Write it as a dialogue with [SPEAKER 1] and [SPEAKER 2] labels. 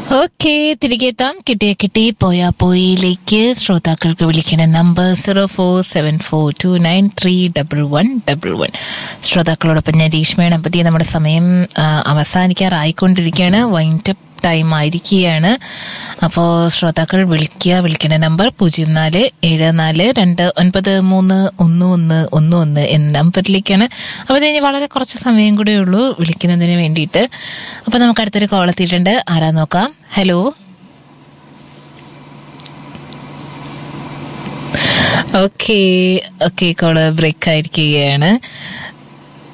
[SPEAKER 1] okay തിരികെ എത്താം കിട്ടിയ കിട്ടി പോയാ പോയിലേക്ക് ശ്രോതാക്കൾക്ക് വിളിക്കുന്ന number zero four seven four two nine three double one double one ശ്രോതാക്കളോടൊപ്പം ഞാൻ രീഷ്മയാണ് അപ്പത്തി നമ്മുടെ സമയം ആ, അവസാനിക്കാറായിക്കൊണ്ടിരിക്കുകയാണ് വൈൻഡപ്പ് ടൈം ആയിരിക്കുകയാണ് അപ്പോൾ ശ്രോതാക്കൾ വിളിക്കുക വിളിക്കേണ്ട നമ്പർ പൂജ്യം നാല് ഏഴ് നാല് രണ്ട് ഒൻപത് മൂന്ന് ഒന്ന് ഒന്ന് ഒന്ന് ഒന്ന് എന്ന നമ്പറിലേക്കാണ് അപ്പോൾ ഇത് ഇനി വളരെ കുറച്ച് സമയം കൂടെ ഉള്ളൂ വിളിക്കുന്നതിന് വേണ്ടിയിട്ട് അപ്പോൾ നമുക്ക് അടുത്തൊരു കോൾ എത്തിയിട്ടുണ്ട് ആരാ നോക്കാം hello okay okay call break ആയിരിക്കുകയാണ്